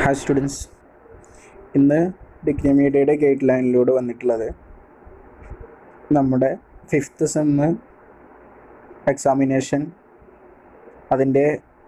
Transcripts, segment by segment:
hi students ഇന്ന് degree മീഡിയയുടെ guide ലൈനിലൂടെ വന്നിട്ടുള്ളത് നമ്മുടെ ഫിഫ്ത്ത് സെമ്മ് എക്സാമിനേഷൻ അതിൻ്റെ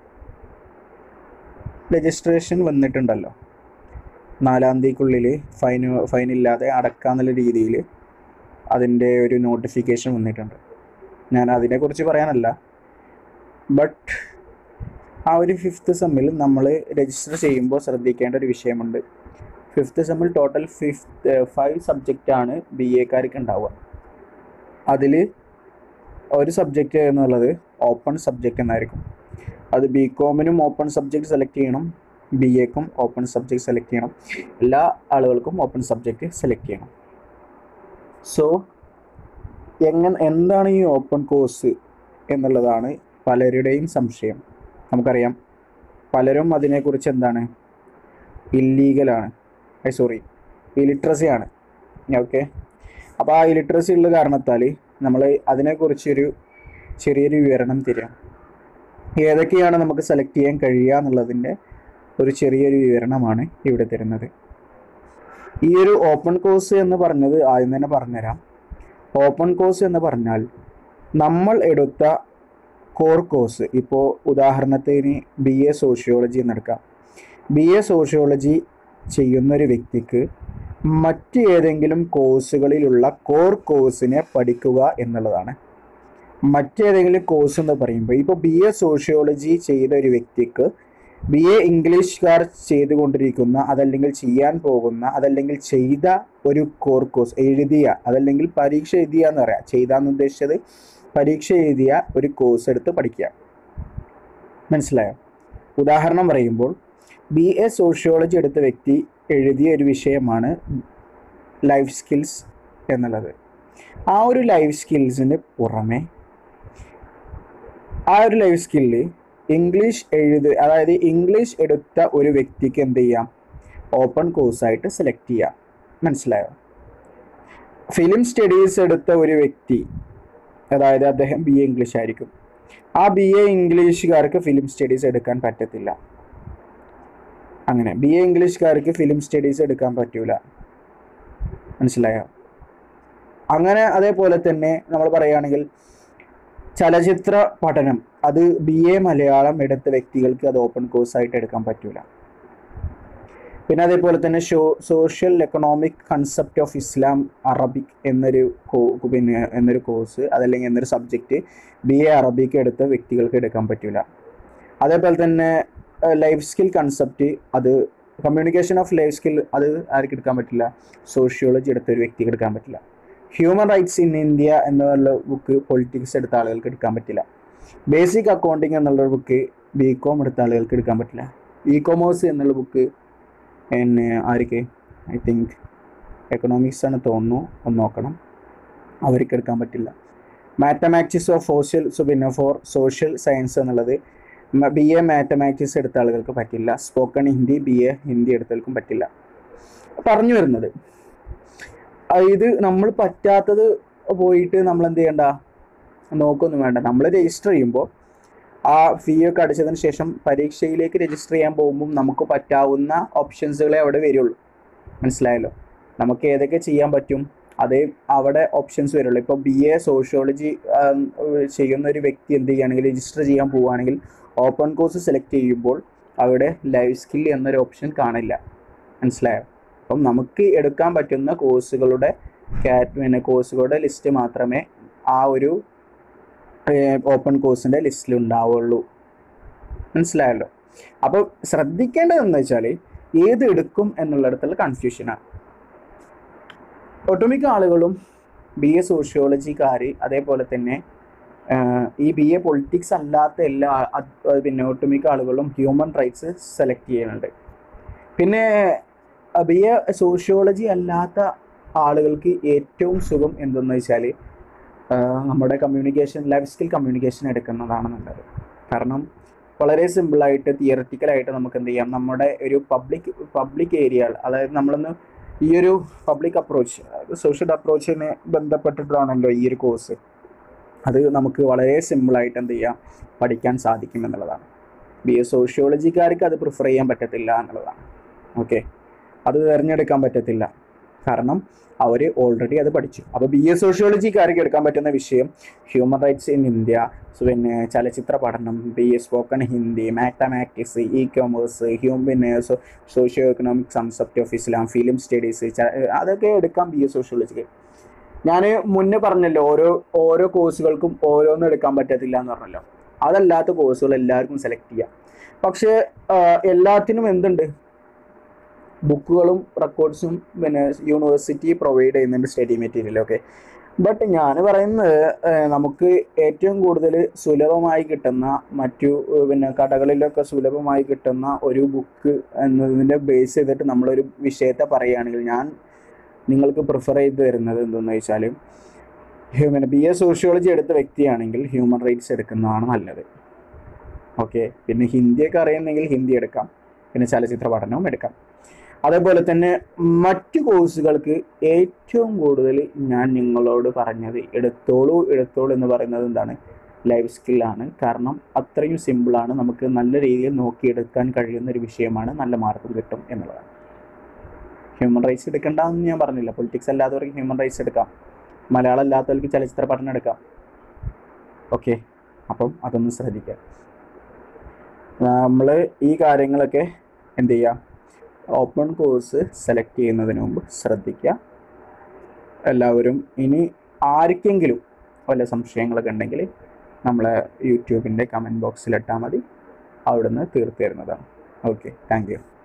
രജിസ്ട്രേഷൻ വന്നിട്ടുണ്ടല്ലോ നാലാം തീയതിക്കുള്ളിൽ ഫൈൻ ഫൈനില്ലാതെ അടക്കാന്നുള്ള രീതിയിൽ അതിൻ്റെ ഒരു നോട്ടിഫിക്കേഷൻ വന്നിട്ടുണ്ട് ഞാൻ അതിനെക്കുറിച്ച് പറയാനല്ല ബട്ട് ആ ഒരു ഫിഫ്ത്ത് സെമ്മിൽ നമ്മൾ രജിസ്റ്റർ ചെയ്യുമ്പോൾ ശ്രദ്ധിക്കേണ്ട ഒരു വിഷയമുണ്ട് ഫിഫ്ത്ത് സെമ്മിൽ ടോട്ടൽ ഫിഫ്ത്ത് ഫൈവ് സബ്ജക്റ്റാണ് ബി എക്കാർക്ക് ഉണ്ടാവുക അതിൽ ഒരു സബ്ജക്റ്റ് എന്നുള്ളത് ഓപ്പൺ സബ്ജക്റ്റ് എന്നായിരിക്കും അത് ബി കോമിനും ഓപ്പൺ സബ്ജക്റ്റ് സെലക്ട് ചെയ്യണം ബി എക്കും ഓപ്പൺ സബ്ജക്റ്റ് സെലക്ട് ചെയ്യണം എല്ലാ ആളുകൾക്കും ഓപ്പൺ സബ്ജക്റ്റ് സെലക്ട് ചെയ്യണം സോ എങ്ങനെ എന്താണ് ഈ ഓപ്പൺ കോഴ്സ് എന്നുള്ളതാണ് പലരുടെയും സംശയം നമുക്കറിയാം പലരും അതിനെക്കുറിച്ച് എന്താണ് ഇല്ലീഗലാണ് ഐ സോറി ഇലിട്രസി ആണ് ഓക്കെ അപ്പോൾ ആ ഇലിട്രസി ഉള്ള കാരണത്താൽ നമ്മൾ അതിനെക്കുറിച്ചൊരു ചെറിയൊരു വിവരണം തരാം ഏതൊക്കെയാണ് നമുക്ക് സെലക്ട് ചെയ്യാൻ കഴിയുക എന്നുള്ളതിൻ്റെ ഒരു ചെറിയൊരു വിവരണമാണ് ഇവിടെ തരുന്നത് ഈ ഒരു ഓപ്പൺ കോഴ്സ് എന്ന് പറഞ്ഞത് ആദ്യം തന്നെ പറഞ്ഞുതരാം ഓപ്പൺ കോഴ്സ് എന്ന് പറഞ്ഞാൽ നമ്മൾ എടുത്ത കോർ കോഴ്സ് ഇപ്പോൾ ഉദാഹരണത്തിന് ബി എ സോഷ്യോളജി എന്നെടുക്കാം ബി എ സോഷ്യോളജി ചെയ്യുന്ന ഒരു വ്യക്തിക്ക് മറ്റ് ഏതെങ്കിലും കോഴ്സുകളിലുള്ള കോർ കോഴ്സിനെ പഠിക്കുക എന്നുള്ളതാണ് മറ്റേതെങ്കിലും കോഴ്സ് എന്ന് പറയുമ്പോൾ ഇപ്പോൾ ബി എ സോഷ്യോളജി ചെയ്ത ഒരു വ്യക്തിക്ക് ബി എ ഇംഗ്ലീഷുകാർ ചെയ്തുകൊണ്ടിരിക്കുന്ന അതല്ലെങ്കിൽ ചെയ്യാൻ പോകുന്ന അതല്ലെങ്കിൽ ചെയ്ത ഒരു കോർ കോഴ്സ് എഴുതിയ അതല്ലെങ്കിൽ പരീക്ഷ എഴുതിയ എന്ന് പറയാം ചെയ്താന്ന് ഉദ്ദേശിച്ചത് പരീക്ഷ എഴുതിയ ഒരു കോഴ്സ് എടുത്ത് പഠിക്കുക മനസ്സിലായോ ഉദാഹരണം പറയുമ്പോൾ ബി എ സോഷ്യോളജി എടുത്ത വ്യക്തി എഴുതിയ ഒരു വിഷയമാണ് ലൈഫ് സ്കിൽസ് എന്നുള്ളത് ആ ഒരു ലൈഫ് സ്കിൽസിന് പുറമെ ആ ഒരു ലൈഫ് സ്കില്ല് ഇംഗ്ലീഷ് എഴുത് അതായത് ഇംഗ്ലീഷ് എടുത്ത ഒരു വ്യക്തിക്ക് എന്ത് ചെയ്യാം ഓപ്പൺ കോഴ്സായിട്ട് സെലക്ട് ചെയ്യാം മനസ്സിലായോ ഫിലിം സ്റ്റഡീസ് എടുത്ത ഒരു വ്യക്തി അതായത് അദ്ദേഹം ബി എ ഇംഗ്ലീഷ് ആയിരിക്കും ആ ബി എ ഇംഗ്ലീഷുകാർക്ക് ഫിലിം സ്റ്റഡീസ് എടുക്കാൻ പറ്റത്തില്ല അങ്ങനെ ബി എ ഇംഗ്ലീഷുകാർക്ക് ഫിലിം സ്റ്റഡീസ് എടുക്കാൻ പറ്റൂല മനസ്സിലായോ അങ്ങനെ അതേപോലെ തന്നെ നമ്മൾ പറയുകയാണെങ്കിൽ ചലച്ചിത്ര പഠനം അത് ബി എ മലയാളം എടുത്ത വ്യക്തികൾക്ക് അത് ഓപ്പൺ കോഴ്സായിട്ട് എടുക്കാൻ പറ്റൂല പിന്നെ അതേപോലെ തന്നെ ഷോ social economic concept of Islam Arabic എന്നൊരു പിന്നെ എന്നൊരു കോഴ്സ് അതല്ലെങ്കിൽ എന്നൊരു സബ്ജക്റ്റ് ബി എ അറബിക്ക് എടുത്ത വ്യക്തികൾക്ക് എടുക്കാൻ പറ്റില്ല അതേപോലെ തന്നെ ലൈഫ് സ്കിൽ കൺസെപ്റ്റ് അത് കമ്മ്യൂണിക്കേഷൻ ഓഫ് ലൈഫ് സ്കിൽ അത് ആർക്ക് എടുക്കാൻ പറ്റില്ല സോഷ്യോളജി എടുത്ത ഒരു വ്യക്തിക്ക് എടുക്കാൻ പറ്റില്ല ഹ്യൂമൻ റൈറ്റ്സ് ഇൻ ഇന്ത്യ എന്നുള്ള ബുക്ക് പൊളിറ്റിക്സ് എടുത്ത ആളുകൾക്ക് എടുക്കാൻ പറ്റില്ല ബേസിക് അക്കൗണ്ടിങ് എന്നുള്ള ബുക്ക് ബി കോം എടുത്ത ആളുകൾക്ക് എടുക്കാൻ പറ്റില്ല ഇ കൊമേഴ്സ് എന്നുള്ള ബുക്ക് പിന്നെ ആർക്ക് ഐ തിങ്ക് എക്കണോമിക്സ് ആണ് തോന്നുന്നു ഒന്ന് നോക്കണം അവർക്ക് എടുക്കാൻ പറ്റില്ല മാത്തമാറ്റിക്സ് ഓഫ് സോഷ്യൽ പിന്നെ ഫോർ സോഷ്യൽ സയൻസ് എന്നുള്ളത് ബി എ മാത്തമാറ്റിക്സ് എടുത്ത ആളുകൾക്ക് പറ്റില്ല spoken Hindi B A Hindi എടുത്തവർക്കും പറ്റില്ല പറഞ്ഞു വരുന്നത് ഇത് നമ്മൾ പറ്റാത്തത് പോയിട്ട് നമ്മൾ എന്ത് ചെയ്യണ്ട നോക്കൊന്നും വേണ്ട നമ്മൾ രജിസ്റ്റർ ചെയ്യുമ്പോൾ ആ ഫീ ഒക്കെ അടിച്ചതിന് ശേഷം പരീക്ഷയിലേക്ക് രജിസ്റ്റർ ചെയ്യാൻ പോകുമ്പോൾ നമുക്ക് പറ്റാവുന്ന ഓപ്ഷൻസുകളെ അവിടെ വരുള്ളൂ മനസ്സിലായല്ലോ നമുക്ക് ഏതൊക്കെ ചെയ്യാൻ പറ്റും അതേ അവിടെ ഓപ്ഷൻസ് വരുള്ളൂ ഇപ്പോൾ ബി എ സോഷ്യോളജി ചെയ്യുന്ന ഒരു വ്യക്തി എന്ത് ചെയ്യുകയാണെങ്കിൽ രജിസ്റ്റർ ചെയ്യാൻ പോവുകയാണെങ്കിൽ ഓപ്പൺ കോഴ്സ് സെലക്ട് ചെയ്യുമ്പോൾ അവിടെ ലൈഫ് സ്കിൽ എന്നൊരു ഓപ്ഷൻ കാണില്ല മനസ്സിലായോ അപ്പം നമുക്ക് എടുക്കാൻ പറ്റുന്ന കോഴ്സുകളുടെ കാറ്റ് പിന്നെ കോഴ്സുകളുടെ ലിസ്റ്റ് മാത്രമേ ആ ഒരു ഓപ്പൺ കോഴ്സിൻ്റെ ലിസ്റ്റിൽ ഉണ്ടാവുള്ളൂ മനസ്സിലായല്ലോ അപ്പോൾ ശ്രദ്ധിക്കേണ്ടത് എന്ന് വെച്ചാൽ ഏത് എടുക്കും എന്നുള്ളിടത്തുള്ള കൺഫ്യൂഷനാണ് ഒട്ടുമിക്ക ആളുകളും ബി എ സോഷ്യോളജിക്കാർ അതേപോലെ തന്നെ ഈ ബി എ പൊളിറ്റിക്സ് അല്ലാത്ത എല്ലാ പിന്നെ ഒട്ടുമിക്ക ആളുകളും ഹ്യൂമൻ റൈറ്റ്സ് സെലക്ട് ചെയ്യുന്നുണ്ട് പിന്നെ ബി എ സോഷ്യോളജി അല്ലാത്ത ആളുകൾക്ക് ഏറ്റവും സുഖം എന്തെന്ന് വെച്ചാൽ നമ്മുടെ കമ്മ്യൂണിക്കേഷൻ ലൈഫ് സ്കിൽ കമ്മ്യൂണിക്കേഷൻ എടുക്കുന്നതാണ് നല്ലത് കാരണം വളരെ സിമ്പിളായിട്ട് തിയററ്റിക്കലായിട്ട് നമുക്ക് എന്ത് ചെയ്യാം നമ്മുടെ ഒരു പബ്ലിക് പബ്ലിക് ഏരിയ അതായത് നമ്മളൊന്ന് ഈ ഒരു പബ്ലിക് അപ്രോച്ച് സോഷ്യൽ അപ്രോച്ചിനെ ബന്ധപ്പെട്ടിട്ടാണല്ലോ ഈ ഒരു കോഴ്സ് അത് നമുക്ക് വളരെ സിമ്പിളായിട്ട് എന്ത് ചെയ്യാം പഠിക്കാൻ സാധിക്കും എന്നുള്ളതാണ് ബി എ സോഷ്യോളജിക്കാർക്ക് അത് പ്രിഫർ ചെയ്യാൻ പറ്റത്തില്ല എന്നുള്ളതാണ് ഓക്കെ അത് തിരഞ്ഞെടുക്കാൻ പറ്റത്തില്ല കാരണം അവർ ഓൾറെഡി അത് പഠിച്ചു അപ്പോൾ ബി എ സോഷ്യോളജിക്കാർക്ക് എടുക്കാൻ പറ്റുന്ന വിഷയം human rights in India so പിന്നെ ചലച്ചിത്ര പഠനം B A spoken Hindi mathematics E commerce ഹ്യൂം പിന്നെ socio economic concept of Islam film studies അതൊക്കെ എടുക്കാം ബി എ സോഷ്യോളജിക്ക് ഞാൻ മുന്നേ പറഞ്ഞല്ലോ ഓരോ ഓരോ കോഴ്സുകൾക്കും ഓരോന്നും എടുക്കാൻ പറ്റത്തില്ല എന്ന് പറഞ്ഞല്ലോ അതല്ലാത്ത കോഴ്സുകൾ എല്ലാവർക്കും സെലക്ട് ചെയ്യാം പക്ഷേ ആ, എല്ലാത്തിനും എന്തുണ്ട് ബുക്കുകളും റെക്കോർഡ്സും പിന്നെ യൂണിവേഴ്സിറ്റി പ്രൊവൈഡ് ചെയ്യുന്നുണ്ട് സ്റ്റഡി മെറ്റീരിയൽ ഒക്കെ ബട്ട് ഞാൻ പറയുന്നത് ഏഹ്, നമുക്ക് ഏറ്റവും കൂടുതൽ സുലഭമായി കിട്ടുന്ന മറ്റു ഏഹ്, പിന്നെ കടകളിലൊക്കെ സുലഭമായി കിട്ടുന്ന ഒരു ബുക്ക് എന്നതിൻ്റെ ബേസ് ചെയ്തിട്ട് നമ്മളൊരു വിഷയത്തെ പറയുകയാണെങ്കിൽ ഞാൻ നിങ്ങൾക്ക് പ്രിഫർ ചെയ്ത് തരുന്നത് എന്തെന്ന് വെച്ചാൽ ഹ്യൂമൻ ബി എ സോഷ്യോളജി എടുത്ത വ്യക്തിയാണെങ്കിൽ ഹ്യൂമൻ റൈറ്റ്സ് എടുക്കുന്നതാണ് നല്ലത് ഓക്കെ പിന്നെ ഹിന്ദിയൊക്കെ അറിയുന്നെങ്കിൽ ഹിന്ദി എടുക്കാം പിന്നെ ചലച്ചിത്ര പഠനവും എടുക്കാം അതേപോലെ തന്നെ മറ്റു കോഴ്സുകൾക്ക് ഏറ്റവും കൂടുതൽ ഞാൻ നിങ്ങളോട് പറഞ്ഞത് എടുത്തോളൂ എടുത്തോളൂ എന്ന് പറയുന്നത് എന്താണ് ലൈഫ് സ്കില്ലാണ് കാരണം അത്രയും സിമ്പിളാണ് നമുക്ക് നല്ല രീതിയിൽ നോക്കിയെടുക്കാൻ കഴിയുന്ന ഒരു വിഷയമാണ് നല്ല മാർക്കും കിട്ടും എന്നുള്ളതാണ് ഹ്യൂമൻ റൈറ്റ്സ് എടുക്കണ്ടെന്ന് ഞാൻ പറഞ്ഞില്ല പൊളിറ്റിക്സ് അല്ലാത്തവർക്ക് ഹ്യൂമൻ റൈറ്റ്സ് എടുക്കാം മലയാളം അല്ലാത്തവർക്ക് ചലച്ചിത്ര പഠനം എടുക്കാം ഓക്കെ അപ്പം അതൊന്ന് ശ്രദ്ധിക്കുക നമ്മൾ ഈ കാര്യങ്ങളൊക്കെ എന്ത് ചെയ്യുക ഓപ്പൺ കോഴ്സ് സെലക്ട് ചെയ്യുന്നതിന് മുമ്പ് ശ്രദ്ധിക്കുക എല്ലാവരും ഇനി ആർക്കെങ്കിലും വല്ല സംശയങ്ങളൊക്കെ ഉണ്ടെങ്കിൽ നമ്മളെ യൂട്യൂബിൻ്റെ കമൻറ്റ് ബോക്സിലിട്ടാൽ മതി അവിടുന്ന് തീർത്തു തരുന്നതാണ് ഓക്കെ താങ്ക് യു